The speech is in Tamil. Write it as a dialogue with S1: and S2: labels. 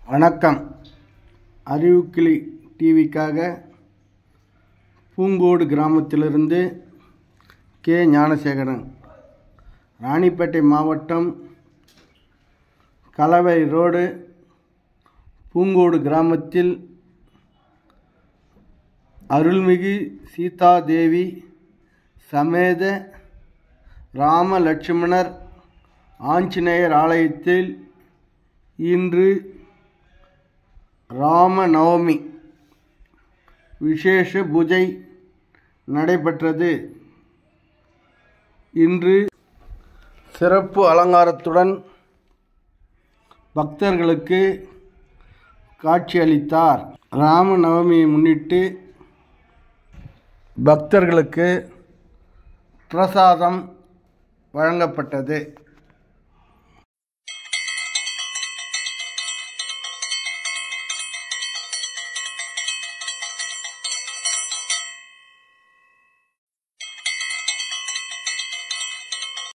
S1: வணக்கம் அறிவுக்கிளி டிவிக்காக பூங்கோடு கிராமத்திலிருந்து கே ஞானசேகரன் ராணிப்பேட்டை மாவட்டம் கலவை ரோடு பூங்கோடு கிராமத்தில் அருள்மிகு சீதாதேவி சமேத ராம லட்சுமணர் ஆஞ்சநேயர் ஆலயத்தில் இன்று ராம நவமி விசேஷ பூஜை நடைபெற்றது இன்று சிறப்பு அலங்காரத்துடன் பக்தர்களுக்கு காட்சியளித்தார் ராம நவமியை முன்னிட்டு பக்தர்களுக்கு பிரசாதம் வழங்கப்பட்டது